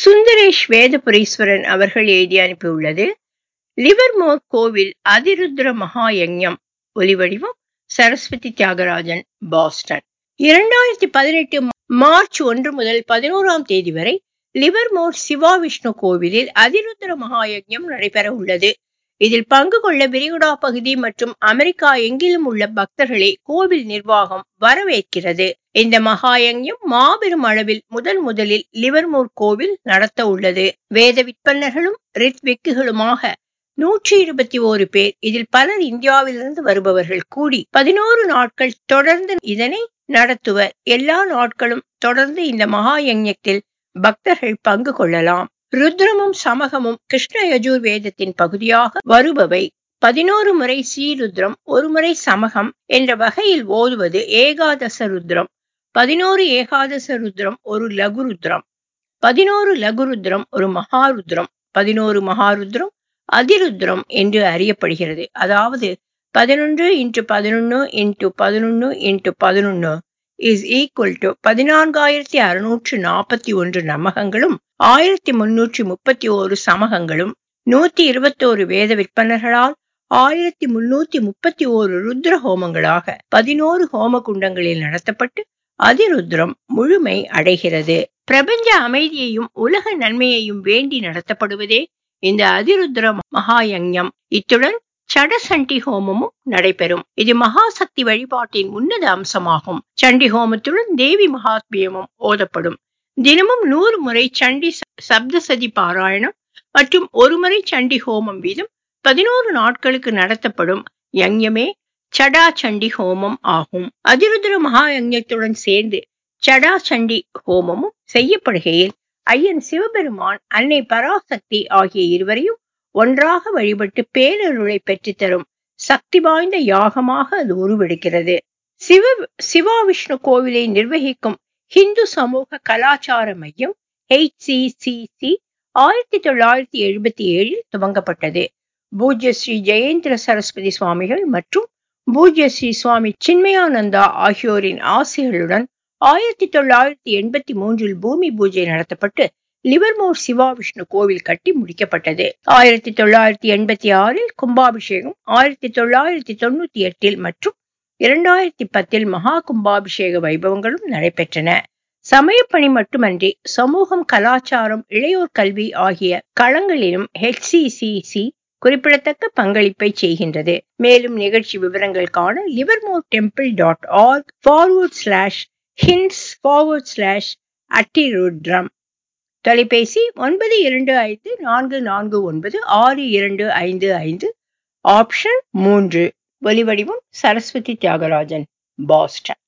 சுந்தரேஷ் வேதபுரீஸ்வரன் அவர்கள் எழுதி அனுப்பியுள்ளது லிவர்மோர் கோவில் அதிருத்ர மகா யஞ்ஞம் ஒலிவடிவம் சரஸ்வதி தியாகராஜன் பாஸ்டன் இரண்டாயிரத்தி பதினெட்டு மார்ச் ஒன்று முதல் பதினோராம் தேதி வரை லிவர்மோர் சிவா விஷ்ணு கோவிலில் அதிருத்ர மகா யஜ்ஞம் நடைபெற உள்ளது இதில் பங்கு கொள்ள விரிகுடா பகுதி மற்றும் அமெரிக்கா எங்கிலும் உள்ள பக்தர்களை கோவில் நிர்வாகம் வரவேற்கிறது இந்த மகாயங்யம் மாபெரும் அளவில் முதன் முதலில் லிவர்மோர் கோவில் நடத்த உள்ளது வேத விற்பனர்களும் ரித்விக்குகளுமாக நூற்றி இருபத்தி ஓரு பேர் இதில் பலர் இந்தியாவிலிருந்து வருபவர்கள் கூடி பதினோரு நாட்கள் தொடர்ந்து இதனை நடத்துவர் எல்லா நாட்களும் தொடர்ந்து இந்த மகா யஜ்ஞத்தில் பக்தர்கள் பங்கு கொள்ளலாம் ருத்ரமும் சமகமும் கிருஷ்ண யஜூர் வேதத்தின் பகுதியாக வருபவை பதினோரு முறை ஸ்ரீருத்ரம் ஒரு முறை சமகம் என்ற வகையில் ஓதுவது ஏகாதச ருத்ரம் பதினோரு ஏகாதச ருத்ரம் ஒரு லகுருத்ரம் பதினோரு லகுருத்ரம் ஒரு மகாருத்ரம் பதினோரு மகாருத்ரம் அதிருத்ரம் என்று அறியப்படுகிறது அதாவது பதினொன்று இன்ட்டு பதினொன்னு இன்ட்டு பதினொன்னு இன்ட்டு பதினொன்னு இஸ் ஈக்குவல் டு பதினான்காயிரத்தி அறுநூற்று நாற்பத்தி ஒன்று நமகங்களும் ஆயிரத்தி முன்னூற்றி முப்பத்தி ஓரு சமகங்களும் நூத்தி இருபத்தோரு வேத விற்பனர்களால் ஆயிரத்தி முன்னூத்தி முப்பத்தி ஓரு ருத்ர ஹோமங்களாக பதினோரு ஹோம குண்டங்களில் நடத்தப்பட்டு அதிருத்ரம் முழுமை அடைகிறது பிரபஞ்ச அமைதியையும் உலக நன்மையையும் வேண்டி நடத்தப்படுவதே இந்த அதிருத்ர மகாயங்யம் இத்துடன் சடசண்டி ஹோமமும் நடைபெறும் இது மகாசக்தி வழிபாட்டின் உன்னத அம்சமாகும் சண்டி ஹோமத்துடன் தேவி மகாத்மியமும் ஓதப்படும் தினமும் நூறு முறை சண்டி சப்தசதி பாராயணம் மற்றும் ஒரு முறை சண்டி ஹோமம் வீதம் பதினோரு நாட்களுக்கு நடத்தப்படும் யங்யமே சடா சண்டி ஹோமம் ஆகும் அதிருத்ர மகா யங்யத்துடன் சேர்ந்து சடா சண்டி ஹோமமும் செய்யப்படுகையில் ஐயன் சிவபெருமான் அன்னை பராசக்தி ஆகிய இருவரையும் ஒன்றாக வழிபட்டு பேரருளை பெற்றுத்தரும் சக்தி வாய்ந்த யாகமாக அது உருவெடுக்கிறது சிவ சிவா விஷ்ணு கோவிலை நிர்வகிக்கும் ஹிந்து சமூக கலாச்சார மையம் ஹெச் சி சி சி ஆயிரத்தி தொள்ளாயிரத்தி எழுபத்தி ஏழில் துவங்கப்பட்டது பூஜ்ய ஸ்ரீ ஜெயேந்திர சரஸ்வதி சுவாமிகள் மற்றும் பூஜ்ய ஸ்ரீ சுவாமி சின்மயானந்தா ஆகியோரின் ஆசைகளுடன் ஆயிரத்தி தொள்ளாயிரத்தி எண்பத்தி மூன்றில் பூமி பூஜை நடத்தப்பட்டு லிவர்மோர் சிவா விஷ்ணு கோவில் கட்டி முடிக்கப்பட்டது ஆயிரத்தி தொள்ளாயிரத்தி எண்பத்தி ஆறில் கும்பாபிஷேகம் ஆயிரத்தி தொள்ளாயிரத்தி தொண்ணூத்தி எட்டில் மற்றும் இரண்டாயிரத்தி பத்தில் மகா கும்பாபிஷேக வைபவங்களும் நடைபெற்றன சமயப்பணி மட்டுமன்றி சமூகம் கலாச்சாரம் இளையோர் கல்வி ஆகிய களங்களிலும் ஹெச்சிசிசி குறிப்பிடத்தக்க பங்களிப்பை செய்கின்றது மேலும் நிகழ்ச்சி விவரங்கள் காண Livermore temple dot org forward slash ஹின்ஸ் ஃபார்வர்ட் ஸ்லாஷ் அட்டிருட்ரம் தொலைபேசி ஒன்பது இரண்டு ஐந்து நான்கு நான்கு ஒன்பது ஆறு இரண்டு ஐந்து ஐந்து ஆப்ஷன் மூன்று ஒலிவடிவம் சரஸ்வதி தியாகராஜன் பாஸ்டன்